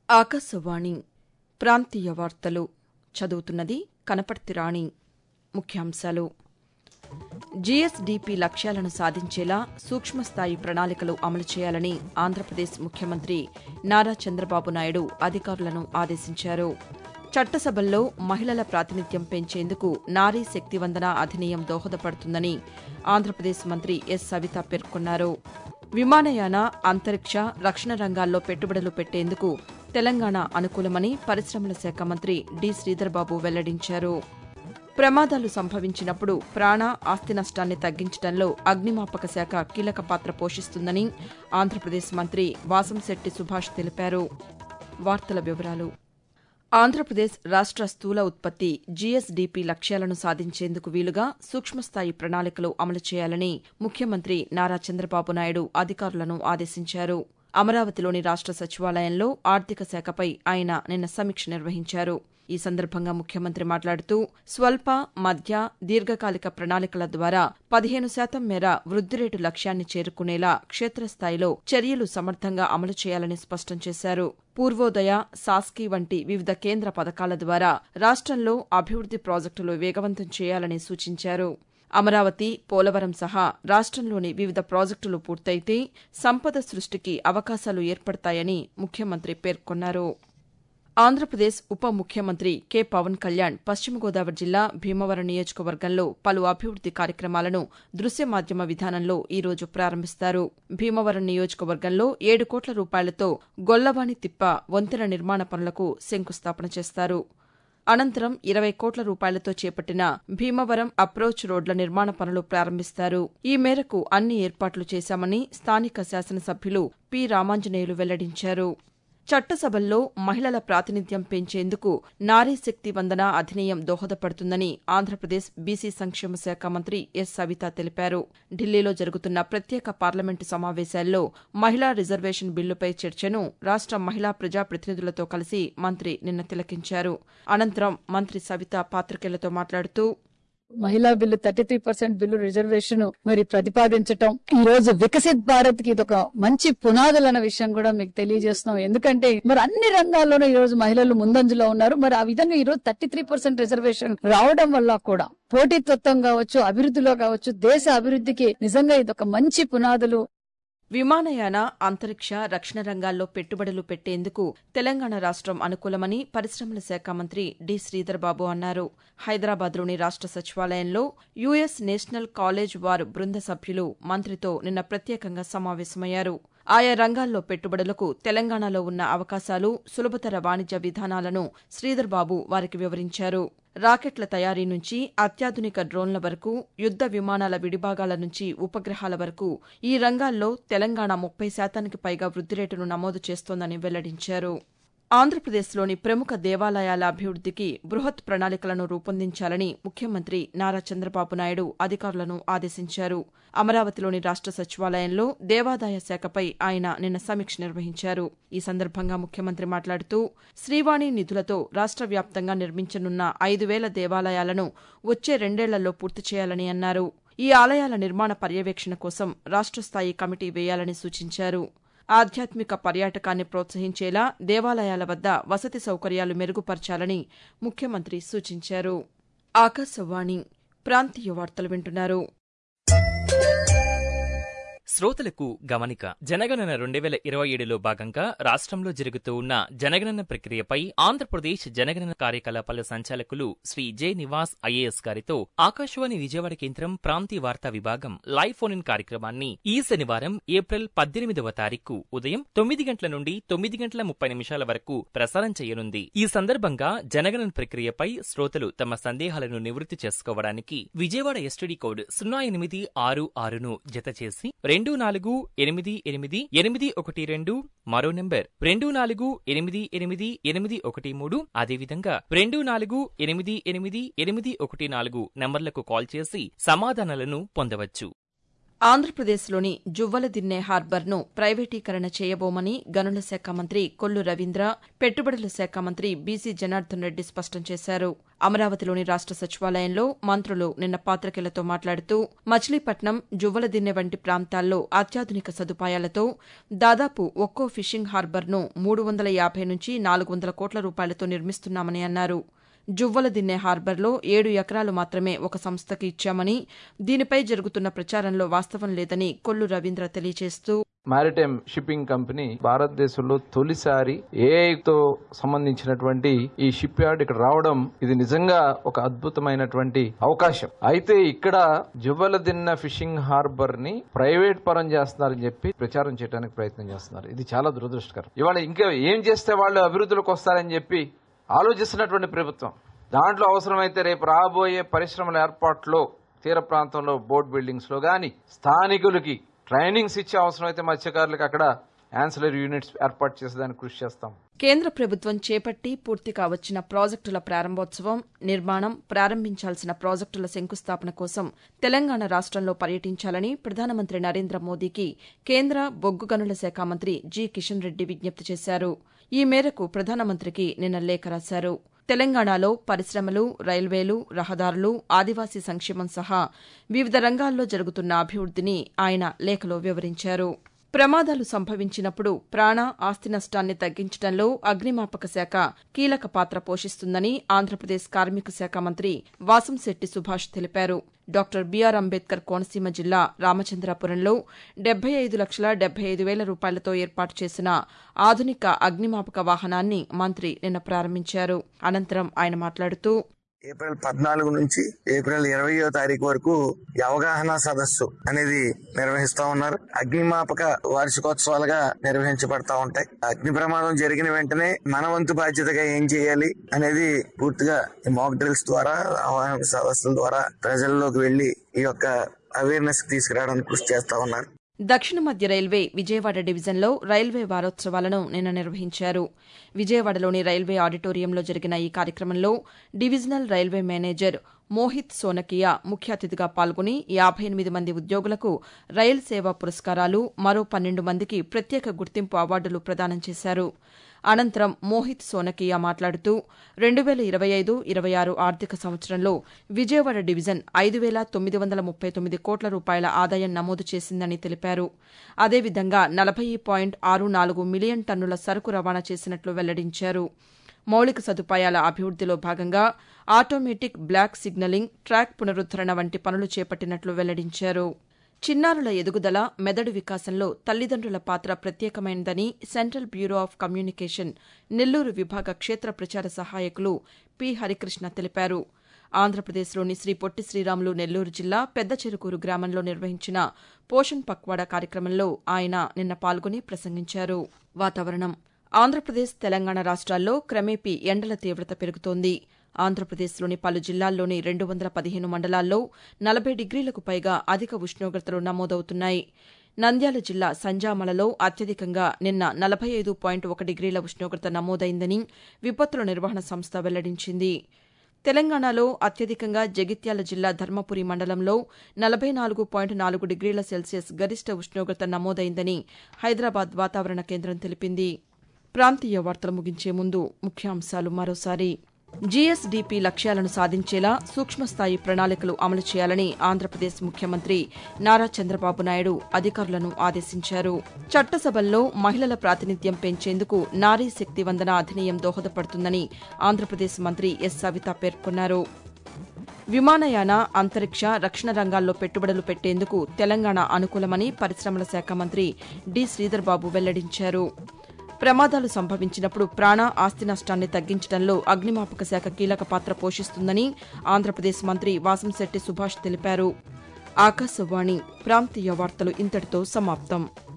ఆకాశవాణి ప్రాంతీయ వార్తలు చదువుతున్నది కనపర్తి రాణి ముఖ్యాంశాలు జీఎస్డీపీ లక్ష్యాలను సాధించేలా సూక్ష్మస్థాయి ప్రణాళికలు అమలు చేయాలని ఆంధ్రప్రదేశ్ ముఖ్యమంత్రి నారా చంద్రబాబు నాయుడు అధికారులను ఆదేశించారు చట్టసభల్లో మహిళల ప్రాతినిధ్యం పెంచేందుకు నారీ శక్తివందన అధినియం దోహదపడుతుందని ఆంధ్రప్రదేశ్ మంత్రి ఎస్ సవిత పేర్కొన్నారు విమానయాన అంతరిక్ష రక్షణ రంగాల్లో పెట్టుబడులు పెట్టేందుకు తెలంగాణ అనుకూలమని పరిశ్రమల శాఖ మంత్రి డి శ్రీధర్బాబు వెల్లడించారు ప్రమాదాలు సంభవించినప్పుడు ప్రాణ ఆస్తి నష్టాన్ని తగ్గించడంలో అగ్నిమాపక శాఖ కీలక పాత్ర పోషిస్తుందని ఆంధ్రప్రదేశ్ మంత్రి వాసంశెట్టి సుభాష్ తెలిపారు వార్తల వివరాలు ఆంధ్రప్రదేశ్ రాష్ట్ర స్థూల ఉత్పత్తి జీఎస్డీపీ లక్ష్యాలను సాధించేందుకు వీలుగా సూక్ష్మస్థాయి ప్రణాళికలు అమలు చేయాలని ముఖ్యమంత్రి నారా చంద్రబాబు నాయుడు అధికారులను ఆదేశించారు అమరావతిలోని రాష్ట్ర సచివాలయంలో ఆర్థిక శాఖపై ఆయన నిన్న సమీక్ష నిర్వహించారు ఈ సందర్భంగా ముఖ్యమంత్రి మాట్లాడుతూ స్వల్ప మధ్య దీర్ఘకాలిక ప్రణాళికల ద్వారా పదిహేను శాతం మేర వృద్ది రేటు లక్ష్యాన్ని చేరుకునేలా క్షేత్రస్థాయిలో చర్యలు సమర్థంగా అమలు చేయాలని స్పష్టం చేశారు పూర్వోదయ సాస్కీ వంటి వివిధ కేంద్ర పథకాల ద్వారా రాష్టంలో అభివృద్ది ప్రాజెక్టులు వేగవంతం చేయాలని సూచించారు అమరావతి పోలవరం సహా రాష్టంలోని వివిధ ప్రాజెక్టులు పూర్తయితే సంపద సృష్టికి అవకాశాలు ఏర్పడతాయని ముఖ్యమంత్రి పేర్కొన్నారు ఆంధ్రప్రదేశ్ ఉప ముఖ్యమంత్రి కె పవన్ కళ్యాణ్ పశ్చిమ గోదావరి జిల్లా భీమవరం నియోజకవర్గంలో పలు అభివృద్ది కార్యక్రమాలను దృశ్య మాధ్యమ విధానంలో ఈ రోజు ప్రారంభిస్తారు భీమవరం నియోజకవర్గంలో ఏడు కోట్ల రూపాయలతో గొల్లవాణి తిప్ప వంతెన నిర్మాణ పనులకు శంకుస్థాపన చేస్తారు అనంతరం ఇరవై కోట్ల రూపాయలతో చేపట్టిన భీమవరం అప్రోచ్ రోడ్ల నిర్మాణ పనులు ప్రారంభిస్తారు ఈ మేరకు అన్ని ఏర్పాట్లు చేశామని స్థానిక శాసనసభ్యులు పి రామాంజనేయులు వెల్లడించారు చట్టసభల్లో మహిళల ప్రాతినిధ్యం పెంచేందుకు నారీ శక్తి వందన అధినియం దోహదపడుతుందని ఆంధ్రప్రదేశ్ బీసీ సంక్షేమ శాఖ మంత్రి ఎస్ సవిత తెలిపారు ఢిల్లీలో జరుగుతున్న ప్రత్యేక పార్లమెంటు సమావేశాల్లో మహిళా రిజర్వేషన్ బిల్లుపై చర్చను రాష్ట మహిళా ప్రజాప్రతినిధులతో కలిసి మంత్రి నిన్న తిలకించారు అనంతరం మంత్రి సవిత పాతికేయులతో మాట్లాడుతూ మహిళా bill thirty three percent bill reservation మరి ప్రతిపాదించటం ఈ రోజు వికసిత్ భారత్ కి ఇదొక మంచి పునాదులు అన్న విషయం కూడా మీకు తెలియజేస్తున్నాం ఎందుకంటే మరి అన్ని రంగాల్లోనూ ఈ రోజు మహిళలు ముందంజలో ఉన్నారు మరి ఆ విధంగా ఈ రోజు థర్టీ త్రీ పర్సెంట్ రిజర్వేషన్ రావడం వల్ల కూడా పోటీతత్వం కావచ్చు అభివృద్ధిలో కావచ్చు దేశ అభివృద్ధికి నిజంగా ఇదొక మంచి పునాదులు విమానయాన అంతరిక్ష రక్షణ రంగాల్లో పెట్టుబడులు పెట్టేందుకు తెలంగాణ రాష్టం అనుకూలమని పరిశ్రమల శాఖ మంత్రి డి శ్రీధర్బాబు అన్నారు హైదరాబాద్లోని రాష్ట సచివాలయంలో యుఎస్ నేషనల్ కాలేజ్ వార్ బృంద సభ్యులు మంత్రితో నిన్న ప్రత్యేకంగా సమావేశమయ్యారు ఆయా రంగాల్లో పెట్టుబడులకు తెలంగాణలో ఉన్న అవకాశాలు సులభతర వాణిజ్య విధానాలను శ్రీధర్బాబు వారికి వివరించారు రాకెట్ల తయారీ నుంచి అత్యాధునిక డ్రోన్ల వరకు యుద్ద విమానాల విడిభాగాల నుంచి ఉపగ్రహాల వరకు ఈ రంగాల్లో తెలంగాణ ముప్పై శాతానికి పైగా వృద్ది రేటును నమోదు చేస్తోందని వెల్లడించారు ఆంధ్రప్రదేశ్లోని ప్రముఖ దేవాలయాల అభివృద్దికి బృహత్ ప్రణాళికలను రూపొందించాలని ముఖ్యమంత్రి నారా చంద్రబాబు నాయుడు అధికారులను ఆదేశించారు అమరావతిలోని రాష్ట సచివాలయంలో దేవాదాయ శాఖపై ఆయన నిన్న సమీక్ష నిర్వహించారు ఈ సందర్భంగా ముఖ్యమంత్రి మాట్లాడుతూ శ్రీవాణి నిధులతో రాష్ట వ్యాప్తంగా నిర్మించనున్న ఐదు వేల దేవాలయాలను వచ్చే రెండేళ్లలో పూర్తి చేయాలని అన్నారు ఈ ఆలయాల నిర్మాణ పర్యవేక్షణ కోసం రాష్ట స్థాయి కమిటీ వేయాలని సూచించారు ఆధ్యాత్మిక పర్యాటకాన్ని ప్రోత్సహించేలా దేవాలయాల వద్ద వసతి సౌకర్యాలు మెరుగుపరచాలని ముఖ్యమంత్రి సూచించారు ఆకాశవాణి ప్రాంతీయ వార్తలు వింటున్నారు శ్రోతలకు గమనిక జనగణన రెండు వేల ఇరవై ఏడులో భాగంగా రాష్ట్రంలో జరుగుతూ ఉన్న జనగణన ప్రక్రియపై ఆంధ్రప్రదేశ్ జనగణన కార్యకలాపాల సంచాలకులు శ్రీ జె నివాస్ ఐఏఎస్ గారితో ఆకాశవాణి విజయవాడ కేంద్రం ప్రాంతీయ వార్తా విభాగం లైవ్ ఫోన్ ఇన్ కార్యక్రమాన్ని ఈ శనివారం ఏప్రిల్ పద్దెనిమిదవ తారీఖు ఉదయం తొమ్మిది గంటల నుండి తొమ్మిది గంటల ముప్పై నిమిషాల వరకు ప్రసారం చేయనుంది ఈ సందర్భంగా జనగణన ప్రక్రియపై శ్రోతలు తమ సందేహాలను నివృత్తి చేసుకోవడానికి విజయవాడ ఎస్టీడీ కోడ్ సున్నా ఎనిమిది ఆరు ఆరును జత చేసి రెండు నాలుగు ఎనిమిది ఎనిమిది ఎనిమిది ఒకటి రెండు మరో నెంబర్ రెండు నాలుగు ఎనిమిది ఎనిమిది ఎనిమిది ఒకటి మూడు అదేవిధంగా రెండు నాలుగు ఎనిమిది ఎనిమిది ఎనిమిది ఒకటి నాలుగు నంబర్లకు కాల్ చేసి సమాధానాలను పొందవచ్చు ఆంధ్రప్రదేశ్లోని జువ్వలదిన్నె హార్బర్ను ప్రైవేటీకరణ చేయబోమని గనుల శాఖ మంత్రి కొల్లు రవీంద్ర పెట్టుబడుల శాఖ మంత్రి బీసీ జనార్దన్ రెడ్డి స్పష్టం చేశారు అమరావతిలోని రాష్ట సచివాలయంలో మంత్రులు నిన్న పాతికేయులతో మాట్లాడుతూ మచిలీపట్నం జువ్వలదిన్నె వంటి ప్రాంతాల్లో అత్యాధునిక సదుపాయాలతో దాదాపు ఒక్కో ఫిషింగ్ హార్బర్ను మూడు వందల యాభై నుంచి నాలుగు వందల కోట్ల రూపాయలతో నిర్మిస్తున్నామని అన్నారు జువ్వలదిన్నె హార్బర్లో ఏడు ఎకరాలు మాత్రమే ఒక సంస్థకి ఇచ్చామని దీనిపై జరుగుతున్న ప్రచారంలో వాస్తవం లేదని కొల్లు రవీంద్ర తెలియజేస్తూ మారిటైమ్ షిప్పింగ్ కంపెనీ భారతదేశంలో తొలిసారి ఏఐతో సంబంధించినటువంటి ఈ షిప్ యార్డ్ ఇక్కడ రావడం ఇది నిజంగా ఒక అద్భుతమైనటువంటి అవకాశం అయితే ఇక్కడ జువ్వలదిన్న ఫిషింగ్ హార్బర్ ని ప్రైవేట్ పరం చేస్తున్నారని చెప్పి ప్రచారం చేయడానికి ప్రయత్నం చేస్తున్నారు ఇది చాలా దురదృష్టకరం ఇవాళ ఇంకా ఏం చేస్తే వాళ్ళు అభివృద్ధిలోకి వస్తారని చెప్పి ఆలోచిస్తున్నటువంటి ప్రభుత్వం దాంట్లో అవసరమైతే రేపు రాబోయే పరిశ్రమల ఏర్పాట్లో తీర ప్రాంతంలో బోట్ బిల్డింగ్స్ లో గాని స్థానికులకి ట్రైనింగ్స్ ఇచ్చే అవసరమైతే మత్స్యకారులకు అక్కడ యాన్సిలరీ యూనిట్స్ ఏర్పాటు చేసేదానికి కృషి చేస్తాం కేంద్ర ప్రభుత్వం చేపట్టి పూర్తిగా వచ్చిన ప్రాజెక్టుల ప్రారంభోత్సవం నిర్మాణం ప్రారంభించాల్సిన ప్రాజెక్టుల శంకుస్థాపన కోసం తెలంగాణ రాష్టంలో పర్యటించాలని ప్రధానమంత్రి నరేంద్ర మోదీకి కేంద్ర బొగ్గు గనుల శాఖ మంత్రి జి కిషన్ రెడ్డి విజ్ఞప్తి చేశారు ఈ మేరకు ప్రధానమంత్రికి నిన్న లేఖ రాశారు తెలంగాణలో పరిశ్రమలు రైల్వేలు రహదారులు ఆదివాసీ సంక్షేమం సహా వివిధ రంగాల్లో జరుగుతున్న అభివృద్దిని ఆయన లేఖలో వివరించారు ప్రమాదాలు సంభవించినప్పుడు ప్రాణ ఆస్తి నష్టాన్ని తగ్గించడంలో అగ్నిమాపక శాఖ కీలక పాత్ర పోషిస్తుందని ఆంధ్రప్రదేశ్ కార్మిక శాఖ మంత్రి వాసంశెట్టి సుభాష్ తెలిపారు డాక్టర్ బీఆర్ అంబేద్కర్ కోనసీమ జిల్లా రామచంద్రాపురంలో డెబ్బై ఐదు లక్షల డెబ్బై ఐదు వేల రూపాయలతో ఏర్పాటు చేసిన ఆధునిక అగ్నిమాపక వాహనాన్ని మంత్రి నిన్న ప్రారంభించారు అనంతరం ఆయన మాట్లాడుతూ ఏప్రిల్ పద్నాలుగు నుంచి ఏప్రిల్ ఇరవయో తారీఖు వరకు ఈ అవగాహన సదస్సు అనేది నిర్వహిస్తా ఉన్నారు అగ్నిమాపక వార్షికోత్సవాలుగా నిర్వహించబడతా ఉంటాయి అగ్ని ప్రమాదం జరిగిన వెంటనే మన వంతు బాధ్యతగా ఏం చేయాలి అనేది పూర్తిగా ఈ మాక్ డ్రిల్స్ ద్వారా అవగాహన సదస్సుల ద్వారా ప్రజల్లోకి వెళ్లి ఈ యొక్క అవేర్నెస్ తీసుకురావడానికి కృషి చేస్తా ఉన్నారు దక్షిణ మధ్య రైల్వే విజయవాడ డివిజన్లో రైల్వే వారోత్సవాలను నిన్న నిర్వహించారు విజయవాడలోని రైల్వే ఆడిటోరియంలో జరిగిన ఈ కార్యక్రమంలో divisional railway manager Mohit Sonakia ముఖ్య అతిథిగా పాల్గొని యాభై ఎనిమిది మంది ఉద్యోగులకు రైలు సేవా పురస్కారాలు మరో పన్నెండు మందికి ప్రత్యేక గుర్తింపు అవార్డులు ప్రదానం చేశారు అనంతరం మోహిత్ సోనకియా మాట్లాడుతూ రెండు వేల ఇరవై ఐదు ఇరవై ఆరు ఆర్థిక సంవత్సరంలో విజయవాడ డివిజన్ ఐదు వేల తొమ్మిది వందల ముప్పై తొమ్మిది కోట్ల రూపాయల ఆదాయం నమోదు చేసిందని తెలిపారు అదేవిధంగా నలభై పాయింట్ ఆరు నాలుగు మిలియన్ టన్నుల సరుకు రవాణా చేసినట్లు వెల్లడించారు మౌలిక సదుపాయాల అభివృద్దిలో భాగంగా ఆటోమేటిక్ బ్లాక్ సిగ్నలింగ్ ట్రాక్ పునరుద్దరణ వంటి పనులు చేపట్టినట్లు వెల్లడించారు చిన్నారుల ఎదుగుదల మెదడు వికాసంలో తల్లిదండ్రుల పాత్ర ప్రత్యేకమైనదని central bureau of communication Nellore విభాగ క్షేత్ర ప్రచార సహాయకులు పి హరికృష్ణ తెలిపారు ఆంధ్రప్రదేశ్లోని శ్రీ పొట్టి శ్రీరాములు నెల్లూరు జిల్లా పెద్ద చెరుకూరు గ్రామంలో నిర్వహించిన పోషణ్ పక్వాడా కార్యక్రమంలో ఆయన నిన్న పాల్గొని ప్రసంగించారు వాతావరణం ఆంధ్రప్రదేశ్ తెలంగాణ రాష్ట్రాల్లో క్రమేపీ ఎండల తీవ్రత పెరుగుతోంది ఆంధ్రప్రదేశ్లోని పలు జిల్లాల్లోని రెండు వందల పదిహేను మండలాల్లో నలభై డిగ్రీలకు పైగా అధిక ఉష్ణోగ్రతలు నమోదవుతున్నాయి నంద్యాల జిల్లా సంజామలలో అత్యధికంగా నిన్న నలభై ఐదు పాయింట్ ఒక డిగ్రీల ఉష్ణోగ్రత నమోదైందని విపత్తుల నిర్వహణ సంస్థ వెల్లడించింది తెలంగాణలో అత్యధికంగా జగిత్యాల జిల్లా ధర్మపురి మండలంలో నలభై నాలుగు పాయింట్ నాలుగు డిగ్రీల సెల్సియస్ గరిష్ట ఉష్ణోగ్రత నమోదైందని హైదరాబాద్ వాతావరణ కేంద్రం తెలిపింది ప్రాంతీయ వార్తలు ముగించే ముందు ముఖ్యాంశాలు మరోసారి జీఎస్డీపీ లక్ష్యాలను సాధించేలా సూక్ష్మస్థాయి ప్రణాళికలు అమలు చేయాలని ఆంధ్రప్రదేశ్ ముఖ్యమంత్రి నారా చంద్రబాబు నాయుడు అధికారులను ఆదేశించారు చట్టసభల్లో మహిళల ప్రాతినిధ్యం పెంచేందుకు నారీ శక్తి వందన అధినియం దోహదపడుతుందని ఆంధ్రప్రదేశ్ మంత్రి ఎస్ సవిత పేర్కొన్నారు విమానయాన అంతరిక్ష రక్షణ రంగాల్లో పెట్టుబడులు పెట్టేందుకు తెలంగాణ అనుకూలమని పరిశ్రమల శాఖ మంత్రి డి శ్రీధర్బాబు వెల్లడించారు ప్రమాదాలు సంభవించినప్పుడు ప్రాణ ఆస్తి నష్టాన్ని తగ్గించడంలో అగ్నిమాపక శాఖ కీలక పాత్ర పోషిస్తుందని ఆంధ్రప్రదేశ్ మంత్రి వాసంశెట్టి సుభాష్ తెలిపారు ఆకాశవాణి ప్రాంతీయ వార్తలు ఇంతటితో సమాప్తం